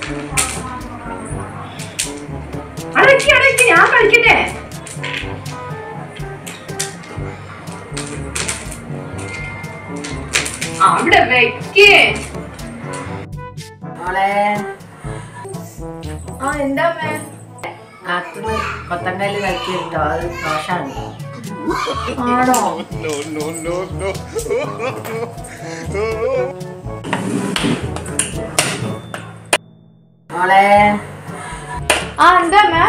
അവിടെ വെക്ക്, അവിടെ വെക്ക്, ഞാൻ കളിക്കട്ടെ അവിടെ വെക്കേ മോളെ ആ എന്താ അമ്മേ അകത്തുനിന്ന് കൊത്തങ്കല്ല് കളിക്കിട്ടോ അത് ദോഷമാണ് ആണോ മോളെ ആ എന്താ അമ്മേ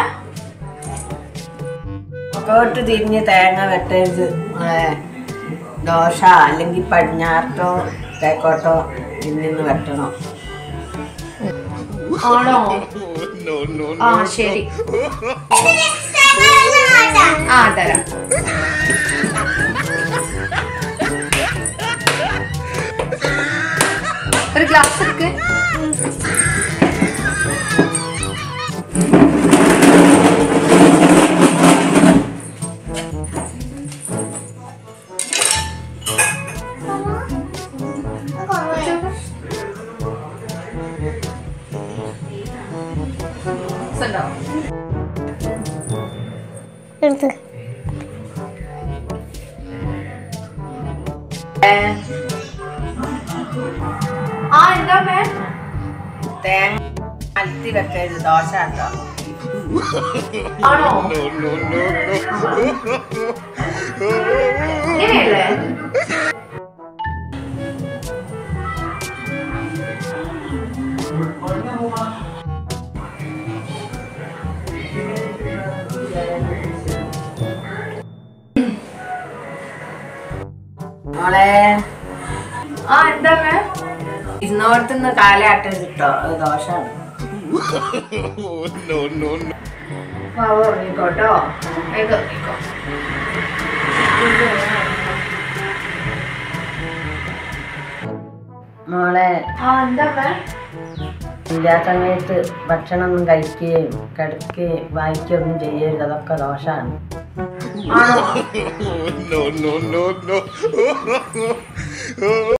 മുഖോട്ട് തിരിഞ്ഞ് തേങ്ങ വെട്ടരുത് മോളെ ദോശ അല്ലെങ്കിൽ പടിഞ്ഞാറത്തോ തേക്കോട്ടോ തിരിഞ്ഞ് വെട്ടണം ആണോ ആ ശരി ആ തരാം ഒരു ഗ്ലാസ് എടുക്ക് ഉണ്ടോ ആ എന്താ അമ്മേ തേങ്ങ അലത്തി വെക്കരുത് ദോശ കേട്ടോ ആണോ ഇങ്ങനെയല്ലേ മോളെ ആ എന്താ അമ്മേ ഇന്നോടത്തുനിന്ന് കാലാട്ടരുത് കേട്ടോ അത് ദോഷമാണ് വാവ ഉറങ്ങിക്കോട്ടോ വേഗം ഉറങ്ങിക്കോ മോളെ ആ എന്താ അമ്മേ ഇല്ലാ സമയത്ത് ഭക്ഷണമൊന്നും കഴിക്കുകയും കിടക്കുകയും വായിക്കുകയൊന്നും ചെയ്യരുത് അതൊക്കെ ദോഷമാണ് ആണോ no, no, no, no.